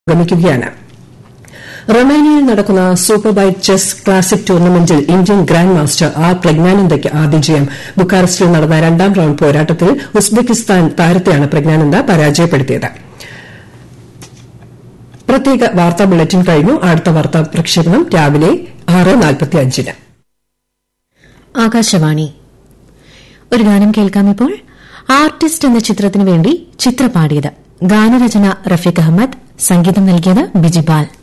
പുരോഗമിക്കുകയാണ് റൊമാനിയയിൽ നടക്കുന്ന സൂപ്പർ ബൈറ്റ് ചെസ് ക്ലാസിക് ടൂർണമെന്റിൽ ഇന്ത്യൻ ഗ്രാൻഡ് മാസ്റ്റർ ആർ പ്രജ്ഞാനന്ദയ്ക്ക് ആദ്യ ജയം ബുക്കാറസ്റ്റിൽ നടന്ന രണ്ടാം റൌണ്ട് പോരാട്ടത്തിൽ ഉസ്ബെക്കിസ്ഥാൻ താരത്തെയാണ് പ്രജ്ഞാനന്ദ പരാജയപ്പെടുത്തിയത് പ്രത്യേക വാർത്താ ബുള്ളറ്റിൻ കഴിഞ്ഞു അടുത്ത വാർത്താ പ്രക്ഷേപണം രാവിലെ ആറ് നാൽപ്പത്തിയഞ്ചിന് ആകാശവാണി ഒരു ഗാനം കേൾക്കാം ഇപ്പോൾ ആർട്ടിസ്റ്റ് എന്ന ചിത്രത്തിനു വേണ്ടി ചിത്ര പാടിയത് ഗാനരചന റഫീഖ് അഹമ്മദ് സംഗീതം നൽകിയത് ബിജിപാൽ